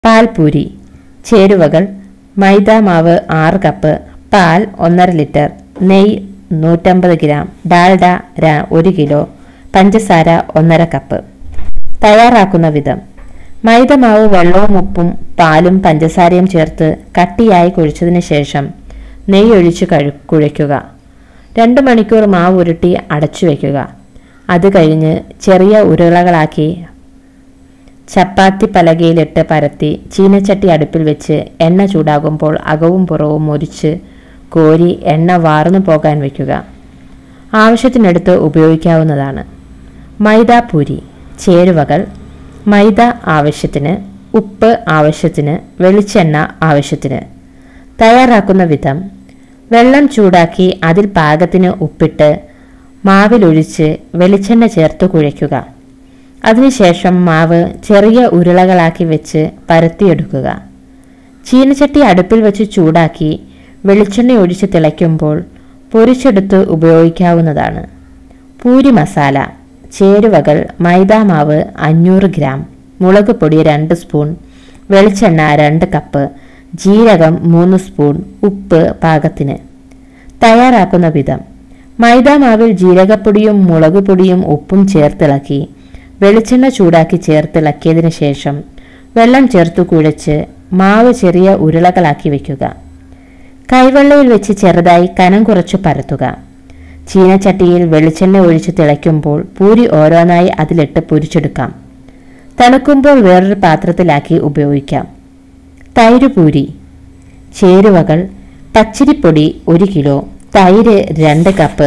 പാൽപൂരി ചേരുവകൾ മൈദ മാവ് ആറ് കപ്പ് പാൽ ഒന്നര ലിറ്റർ നെയ്യ് നൂറ്റമ്പത് ഗ്രാം ഡാൽഡ ര- ഒരു കിലോ പഞ്ചസാര ഒന്നര കപ്പ് തയ്യാറാക്കുന്ന വിധം മൈദ മാവ് വെള്ളവും ഉപ്പും പാലും പഞ്ചസാരയും ചേർത്ത് കട്ടിയായി കുഴിച്ചതിന് ശേഷം നെയ്യ് ഒഴിച്ച് കഴി കുഴയ്ക്കുക രണ്ട് മണിക്കൂർ മാവ് ഉരുട്ടി അടച്ചു വയ്ക്കുക അത് കഴിഞ്ഞ് ചെറിയ ഉരുളകളാക്കി ചപ്പാത്തി പലകയിലിട്ട് പരത്തി ചീനച്ചട്ടി അടുപ്പിൽ വെച്ച് എണ്ണ ചൂടാകുമ്പോൾ അകവും പുറവും മുരിച്ച് കോരി എണ്ണ വാർന്നു പോകാൻ വയ്ക്കുക ആവശ്യത്തിനെടുത്ത് ഉപയോഗിക്കാവുന്നതാണ് മൈദാപൂരി ചേരുവകൾ മൈദ ആവശ്യത്തിന് ഉപ്പ് ആവശ്യത്തിന് വെളിച്ചെണ്ണ ആവശ്യത്തിന് തയ്യാറാക്കുന്ന വിധം വെള്ളം ചൂടാക്കി അതിൽ പാകത്തിന് ഉപ്പിട്ട് മാവിലൊഴിച്ച് വെളിച്ചെണ്ണ ചേർത്ത് കുഴയ്ക്കുക അതിനുശേഷം മാവ് ചെറിയ ഉരുളകളാക്കി വെച്ച് പരത്തിയെടുക്കുക ചീനച്ചട്ടി അടുപ്പിൽ വെച്ച് ചൂടാക്കി വെളിച്ചെണ്ണ ഒഴിച്ച് തിളയ്ക്കുമ്പോൾ പൊരിച്ചെടുത്ത് ഉപയോഗിക്കാവുന്നതാണ് പൂരി മസാല ചേരുവകൾ മൈദാമാവ് അഞ്ഞൂറ് ഗ്രാം മുളക് പൊടി രണ്ട് സ്പൂൺ വെളിച്ചെണ്ണ രണ്ട് കപ്പ് ജീരകം മൂന്ന് സ്പൂൺ ഉപ്പ് പാകത്തിന് തയ്യാറാക്കുന്ന വിധം മൈദാമാവിൽ ജീരകപ്പൊടിയും മുളക് പൊടിയും ഉപ്പും ചേർത്തിളക്കി വെളിച്ചെണ്ണ ചൂടാക്കി ചേർത്തിളക്കിയതിന് ശേഷം വെള്ളം ചേർത്ത് കുഴച്ച് മാവ് ചെറിയ ഉരുളകളാക്കി വയ്ക്കുക കൈവെള്ളയിൽ വെച്ച് ചെറുതായി കനം കുറച്ച് പരത്തുക ചീനച്ചട്ടിയിൽ വെളിച്ചെണ്ണ ഒഴിച്ച് തിളയ്ക്കുമ്പോൾ പൂരി ഓരോന്നായി അതിലിട്ട് പൊരിച്ചെടുക്കാം തണുക്കുമ്പോൾ വേറൊരു പാത്രത്തിലാക്കി ഉപയോഗിക്കാം തൈര് പൂരി ചേരുവകൾ പച്ചരിപ്പൊടി ഒരു കിലോ തൈര് രണ്ട് കപ്പ്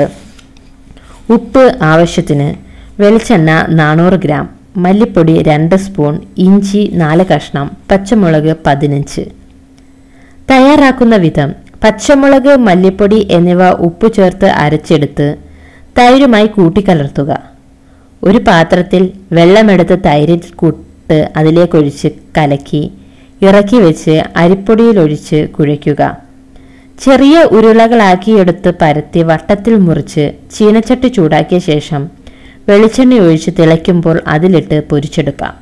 ഉപ്പ് ആവശ്യത്തിന് വെളിച്ചെണ്ണ നാനൂറ് ഗ്രാം മല്ലിപ്പൊടി രണ്ട് സ്പൂൺ ഇഞ്ചി നാല് കഷ്ണം പച്ചമുളക് പതിനഞ്ച് തയ്യാറാക്കുന്ന വിധം പച്ചമുളക് മല്ലിപ്പൊടി എന്നിവ ഉപ്പ് ചേർത്ത് അരച്ചെടുത്ത് തൈരുമായി കൂട്ടിക്കലർത്തുക ഒരു പാത്രത്തിൽ വെള്ളമെടുത്ത് തൈരിൽ കൂട്ട് അതിലേക്കൊഴിച്ച് കലക്കി ഇറക്കി വെച്ച് അരിപ്പൊടിയിലൊഴിച്ച് കുഴയ്ക്കുക ചെറിയ ഉരുളകളാക്കിയെടുത്ത് പരത്തി വട്ടത്തിൽ മുറിച്ച് ചീനച്ചട്ടി ചൂടാക്കിയ ശേഷം വെളിച്ചെണ്ണ ഒഴിച്ച് തിളയ്ക്കുമ്പോൾ അതിലിട്ട് പൊരിച്ചെടുക്കാം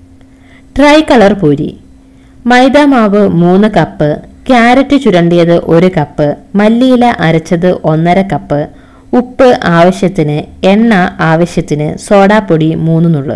ട്രൈ കളർ പൂരി മൈദ മാവ് മൂന്ന് കപ്പ് ക്യാരറ്റ് ചുരണ്ടിയത് ഒരു കപ്പ് മല്ലിയില അരച്ചത് ഒന്നര കപ്പ് ഉപ്പ് ആവശ്യത്തിന് എണ്ണ ആവശ്യത്തിന് സോഡാപ്പൊടി മൂന്ന് നുള്ള്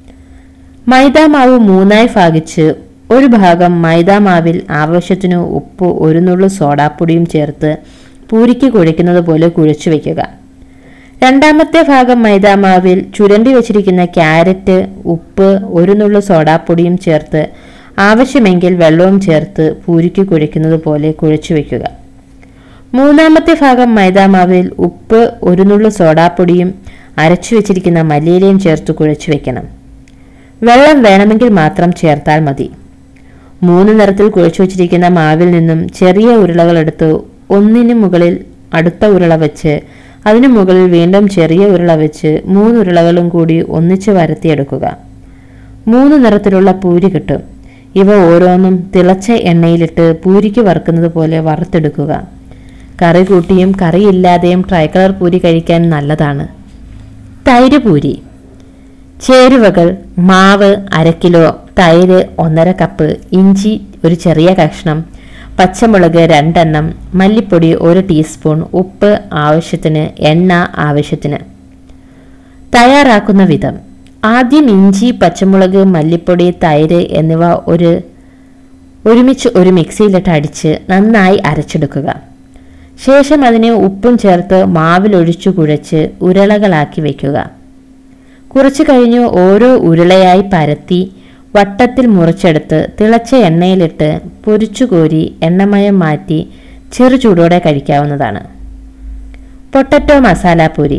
മൈദ മാവ് മൂന്നായി ഭാഗിച്ച് ഒരു ഭാഗം മൈദ മാവിൽ ആവശ്യത്തിന് ഉപ്പ് ഒരു നുള്ളു സോഡാപ്പൊടിയും ചേർത്ത് പൂരിക്ക് കുഴയ്ക്കുന്നത് പോലെ കുഴച്ചു വയ്ക്കുക രണ്ടാമത്തെ ഭാഗം മൈദാമാവിൽ ചുരണ്ടി വെച്ചിരിക്കുന്ന ക്യാരറ്റ് ഉപ്പ് ഒരു നുള്ളു സോഡാപ്പൊടിയും ചേർത്ത് ആവശ്യമെങ്കിൽ വെള്ളവും ചേർത്ത് പൂരിക്ക് കുഴയ്ക്കുന്നത് പോലെ കുഴച്ചു വയ്ക്കുക മൂന്നാമത്തെ ഭാഗം മൈദാമാവിൽ ഉപ്പ് ഒരു നുള്ളു സോഡാപ്പൊടിയും അരച്ചു വെച്ചിരിക്കുന്ന മല്ലിയിലയും ചേർത്ത് കുഴച്ചു വെക്കണം വെള്ളം വേണമെങ്കിൽ മാത്രം ചേർത്താൽ മതി മൂന്ന് നിറത്തിൽ കുഴച്ചു വെച്ചിരിക്കുന്ന മാവിൽ നിന്നും ചെറിയ ഉരുളകൾ എടുത്ത് ഒന്നിന് മുകളിൽ അടുത്ത ഉരുള വെച്ച് അതിനു മുകളിൽ വീണ്ടും ചെറിയ ഉരുള വെച്ച് മൂന്ന് ഉരുളകളും കൂടി ഒന്നിച്ച് വരത്തിയെടുക്കുക മൂന്ന് നിറത്തിലുള്ള പൂരി കിട്ടും ഇവ ഓരോന്നും തിളച്ച എണ്ണയിലിട്ട് പൂരിക്ക് വറുക്കുന്നത് പോലെ വറുത്തെടുക്കുക കറി കൂട്ടിയും കറിയില്ലാതെയും ട്രൈ കളർ പൂരി കഴിക്കാൻ നല്ലതാണ് തൈര് പൂരി ചേരുവകൾ മാവ് അര കിലോ തൈര് ഒന്നര കപ്പ് ഇഞ്ചി ഒരു ചെറിയ കഷ്ണം പച്ചമുളക് രണ്ടെണ്ണം മല്ലിപ്പൊടി ഒരു ടീസ്പൂൺ ഉപ്പ് ആവശ്യത്തിന് എണ്ണ ആവശ്യത്തിന് തയ്യാറാക്കുന്ന വിധം ആദ്യം ഇഞ്ചി പച്ചമുളക് മല്ലിപ്പൊടി തൈര് എന്നിവ ഒരു ഒരുമിച്ച് ഒരു മിക്സിയിലിട്ട് അടിച്ച് നന്നായി അരച്ചെടുക്കുക ശേഷം അതിനെ ഉപ്പും ചേർത്ത് മാവിലൊഴിച്ചു കുഴച്ച് ഉരുളകളാക്കി വയ്ക്കുക കുറച്ചു കഴിഞ്ഞ് ഓരോ ഉരുളയായി പരത്തി വട്ടത്തിൽ മുറിച്ചെടുത്ത് തിളച്ച എണ്ണയിലിട്ട് പൊരിച്ചു കോരി എണ്ണമയം മാറ്റി ചെറു ചൂടോടെ കഴിക്കാവുന്നതാണ് പൊട്ടറ്റോ മസാല പൂരി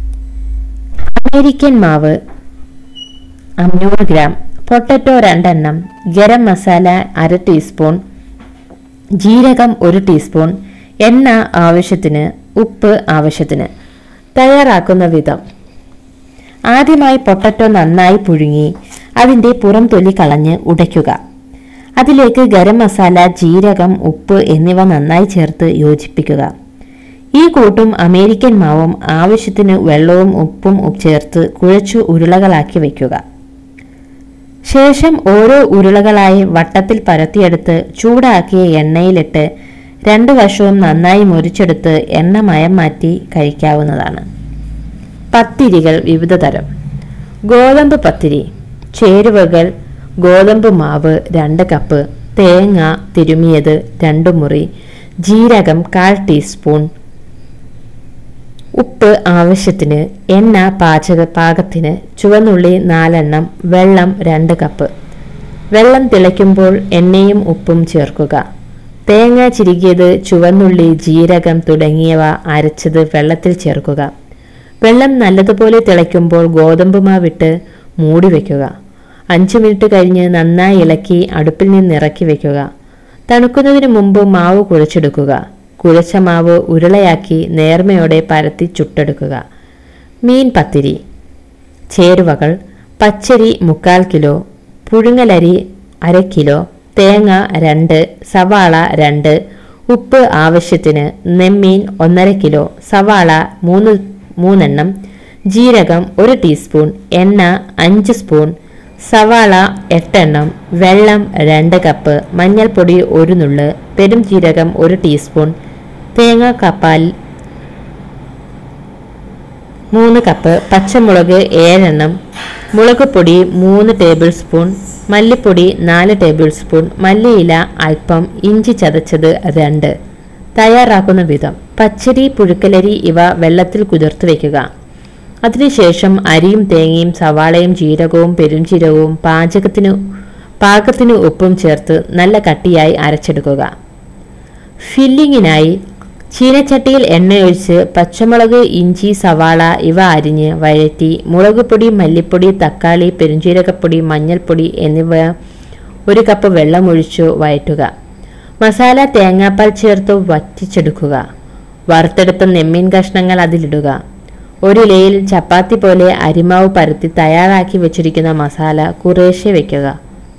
അമേരിക്കൻ മാവ് അഞ്ഞൂറ് ഗ്രാം പൊട്ടറ്റോ രണ്ടെണ്ണം ഗരം മസാല അര ടീസ്പൂൺ ജീരകം ഒരു ടീസ്പൂൺ എണ്ണ ആവശ്യത്തിന് ഉപ്പ് ആവശ്യത്തിന് തയ്യാറാക്കുന്ന വിധം ആദ്യമായി പൊട്ടറ്റോ നന്നായി പുഴുങ്ങി അതിൻ്റെ പുറം തൊലി കളഞ്ഞ് ഉടയ്ക്കുക അതിലേക്ക് ഗരം മസാല ജീരകം ഉപ്പ് എന്നിവ നന്നായി ചേർത്ത് യോജിപ്പിക്കുക ഈ കൂട്ടും അമേരിക്കൻ മാവും ആവശ്യത്തിന് വെള്ളവും ഉപ്പും ചേർത്ത് കുഴച്ചു ഉരുളകളാക്കി വയ്ക്കുക ശേഷം ഓരോ ഉരുളകളായി വട്ടത്തിൽ പരത്തിയെടുത്ത് ചൂടാക്കിയ എണ്ണയിലിട്ട് രണ്ട് വശവും നന്നായി മുരിച്ചെടുത്ത് എണ്ണ മയം മാറ്റി കഴിക്കാവുന്നതാണ് പത്തിരികൾ വിവിധ തരം ഗോതമ്പ് പത്തിരി ചേരുവകൾ ഗോതമ്പ് മാവ് രണ്ട് കപ്പ് തേങ്ങ തിരുമിയത് രണ്ട് മുറി ജീരകം കാൽ ടീസ്പൂൺ ഉപ്പ് ആവശ്യത്തിന് എണ്ണ പാചക പാകത്തിന് ചുവന്നുള്ളി നാലെണ്ണം വെള്ളം രണ്ട് കപ്പ് വെള്ളം തിളയ്ക്കുമ്പോൾ എണ്ണയും ഉപ്പും ചേർക്കുക തേങ്ങ ചിരുകിയത് ചുവന്നുള്ളി ജീരകം തുടങ്ങിയവ അരച്ചത് വെള്ളത്തിൽ ചേർക്കുക വെള്ളം നല്ലതുപോലെ തിളയ്ക്കുമ്പോൾ ഗോതമ്പ് മാവിട്ട് മൂടി വയ്ക്കുക അഞ്ച് മിനിറ്റ് കഴിഞ്ഞ് നന്നായി ഇളക്കി അടുപ്പിൽ നിന്ന് ഇറക്കി വയ്ക്കുക തണുക്കുന്നതിന് മുമ്പ് മാവ് കുഴച്ചെടുക്കുക കുഴച്ച മാവ് ഉരുളയാക്കി നേർമയോടെ പരത്തി ചുട്ടെടുക്കുക മീൻ പത്തിരി ചേരുവകൾ പച്ചരി മുക്കാൽ കിലോ പുഴുങ്ങലരി അര കിലോ തേങ്ങ രണ്ട് സവാള രണ്ട് ഉപ്പ് ആവശ്യത്തിന് നെമ്മീൻ ഒന്നര കിലോ സവാള മൂന്ന് മൂന്നെണ്ണം ജീരകം ഒരു ടീസ്പൂൺ എണ്ണ അഞ്ച് സ്പൂൺ സവാള എട്ടെണ്ണം വെള്ളം രണ്ട് കപ്പ് മഞ്ഞൾപ്പൊടി ഒരു നുള്ള് പെരും ജീരകം ഒരു ടീസ്പൂൺ തേങ്ങ കപ്പാൽ മൂന്ന് കപ്പ് പച്ചമുളക് ഏഴെണ്ണം മുളക് പൊടി മൂന്ന് ടേബിൾ സ്പൂൺ മല്ലിപ്പൊടി നാല് ടേബിൾ സ്പൂൺ മല്ലിയില അല്പം ഇഞ്ചി ചതച്ചത് രണ്ട് തയ്യാറാക്കുന്ന വിധം പച്ചരി പുഴുക്കലരി ഇവ വെള്ളത്തിൽ കുതിർത്ത് വയ്ക്കുക അതിനുശേഷം അരിയും തേങ്ങയും സവാളയും ജീരകവും പെരുംജീരകവും പാചകത്തിനു പാകത്തിന് ഉപ്പും ചേർത്ത് നല്ല കട്ടിയായി അരച്ചെടുക്കുക ഫില്ലിങ്ങിനായി ചീനച്ചട്ടിയിൽ എണ്ണയൊഴിച്ച് പച്ചമുളക് ഇഞ്ചി സവാള ഇവ അരിഞ്ഞ് വഴറ്റി മുളക് പൊടി മല്ലിപ്പൊടി തക്കാളി പെരുംജീരകപ്പൊടി മഞ്ഞൾപ്പൊടി എന്നിവ ഒരു കപ്പ് വെള്ളമൊഴിച്ചു വഴറ്റുക മസാല തേങ്ങാപ്പാൽ ചേർത്ത് വറ്റിച്ചെടുക്കുക വറുത്തെടുത്ത നെമ്മീൻ കഷ്ണങ്ങൾ അതിലിടുക ഒരു ഇലയിൽ ചപ്പാത്തി പോലെ അരിമാവ് പരത്തി തയ്യാറാക്കി വെച്ചിരിക്കുന്ന മസാല കുറേശ്ശെ വെക്കുക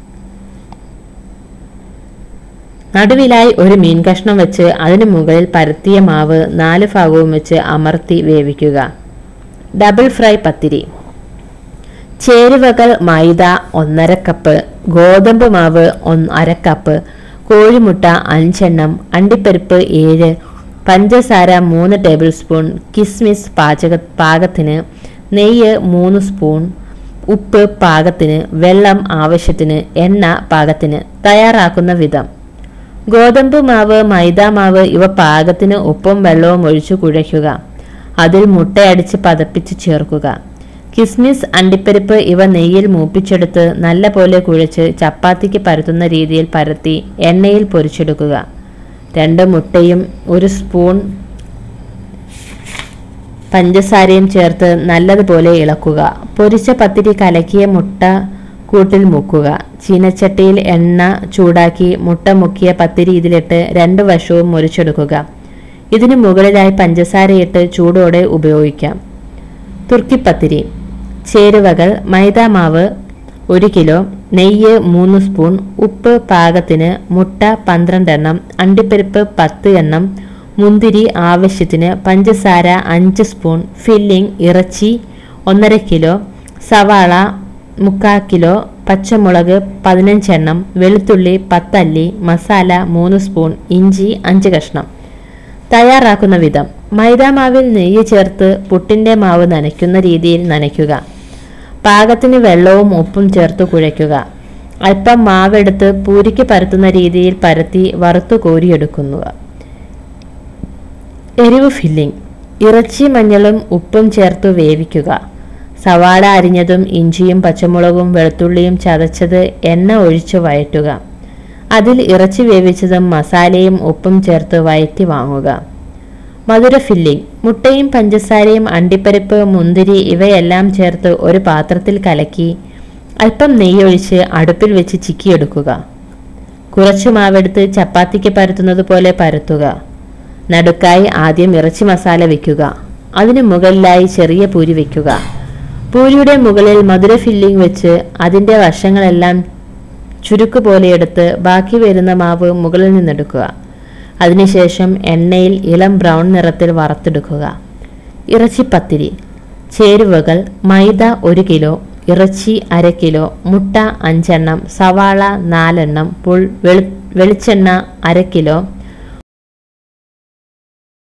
നടുവിലായി ഒരു മീൻ കഷ്ണം വെച്ച് അതിനു മുകളിൽ പരത്തിയ മാവ് നാല് ഭാഗവും വെച്ച് അമർത്തി വേവിക്കുക ഡബിൾ ഫ്രൈ പത്തിരി ചേരുവകൾ മൈദ ഒന്നര കപ്പ് ഗോതമ്പ് മാവ് ഒന്ന് അര കപ്പ് കോഴിമുട്ട അഞ്ചെണ്ണം അണ്ടിപ്പരിപ്പ് ഏഴ് പഞ്ചസാര മൂന്ന് ടേബിൾ സ്പൂൺ കിസ്മിസ് പാചക പാകത്തിന് നെയ്യ് മൂന്ന് സ്പൂൺ ഉപ്പ് പാകത്തിന് വെള്ളം ആവശ്യത്തിന് എണ്ണ പാകത്തിന് തയ്യാറാക്കുന്ന വിധം ഗോതമ്പ് മാവ് മൈദ മാവ് ഇവ പാകത്തിന് ഉപ്പും വെള്ളവും ഒഴിച്ചു കുഴയ്ക്കുക അതിൽ മുട്ടയടിച്ച് പതപ്പിച്ച് ചേർക്കുക കിസ്മിസ് അണ്ടിപ്പരിപ്പ് ഇവ നെയ്യിൽ മൂപ്പിച്ചെടുത്ത് നല്ല പോലെ കുഴച്ച് ചപ്പാത്തിക്ക് പരത്തുന്ന രീതിയിൽ പരത്തി എണ്ണയിൽ പൊരിച്ചെടുക്കുക രണ്ട് മുട്ടയും ഒരു സ്പൂൺ പഞ്ചസാരയും ചേർത്ത് നല്ലതുപോലെ ഇളക്കുക പൊരിച്ച പത്തിരി കലക്കിയ മുട്ട കൂട്ടിൽ മുക്കുക ചീനച്ചട്ടിയിൽ എണ്ണ ചൂടാക്കി മുട്ട മുക്കിയ പത്തിരി ഇതിലിട്ട് രണ്ട് വശവും മുറിച്ചെടുക്കുക ഇതിനു മുകളിലായി പഞ്ചസാരയിട്ട് ചൂടോടെ ഉപയോഗിക്കാം തുർക്കിപ്പത്തിരി ചേരുവകൾ മൈദ മാവ് ഒരു കിലോ നെയ്യ് മൂന്ന് സ്പൂൺ ഉപ്പ് പാകത്തിന് മുട്ട പന്ത്രണ്ടെണ്ണം അണ്ടിപ്പരിപ്പ് പത്ത് എണ്ണം മുന്തിരി ആവശ്യത്തിന് പഞ്ചസാര അഞ്ച് സ്പൂൺ ഫില്ലിംഗ് ഇറച്ചി ഒന്നര കിലോ സവാള മുക്കാൽ കിലോ പച്ചമുളക് പതിനഞ്ചെണ്ണം വെളുത്തുള്ളി പത്തല്ലി മസാല മൂന്ന് സ്പൂൺ ഇഞ്ചി അഞ്ച് കഷ്ണം തയ്യാറാക്കുന്ന വിധം മൈദാമാവിൽ നെയ്യ് ചേർത്ത് പുട്ടിൻ്റെ മാവ് നനയ്ക്കുന്ന രീതിയിൽ നനയ്ക്കുക പാകത്തിന് വെള്ളവും ഉപ്പും ചേർത്ത് കുഴയ്ക്കുക അല്പം മാവെടുത്ത് പൂരിക്ക് പരത്തുന്ന രീതിയിൽ പരത്തി വറുത്തു കോരിയെടുക്കുക എരിവ് ഫില്ലിംഗ് ഇറച്ചി മഞ്ഞളും ഉപ്പും ചേർത്ത് വേവിക്കുക സവാള അരിഞ്ഞതും ഇഞ്ചിയും പച്ചമുളകും വെളുത്തുള്ളിയും ചതച്ചത് എണ്ണ ഒഴിച്ച് വഴറ്റുക അതിൽ ഇറച്ചി വേവിച്ചതും മസാലയും ഉപ്പും ചേർത്ത് വഴറ്റി വാങ്ങുക മധുര ഫില്ലിംഗ് മുട്ടയും പഞ്ചസാരയും അണ്ടിപ്പരിപ്പ് മുന്തിരി ഇവയെല്ലാം ചേർത്ത് ഒരു പാത്രത്തിൽ കലക്കി അല്പം നെയ്യൊഴിച്ച് അടുപ്പിൽ വെച്ച് ചിക്കിയെടുക്കുക കുറച്ചു മാവെടുത്ത് ചപ്പാത്തിക്ക് പരത്തുന്നത് പോലെ പരത്തുക നടുക്കായി ആദ്യം ഇറച്ചി മസാല വെക്കുക അതിനു മുകളിലായി ചെറിയ പൂരി വെക്കുക പൂരിയുടെ മുകളിൽ മധുര ഫില്ലിംഗ് വെച്ച് അതിൻ്റെ വശങ്ങളെല്ലാം ചുരുക്ക് പോലെ എടുത്ത് ബാക്കി വരുന്ന മാവ് മുകളിൽ നിന്നെടുക്കുക അതിനുശേഷം എണ്ണയിൽ ഇളം ബ്രൗൺ നിറത്തിൽ വറുത്തെടുക്കുക ഇറച്ചിപ്പത്തിരി ചേരുവകൾ മൈദ ഒരു കിലോ ഇറച്ചി അര കിലോ മുട്ട അഞ്ചെണ്ണം സവാള നാലെണ്ണം പുൾ വെളു വെളിച്ചെണ്ണ അര കിലോ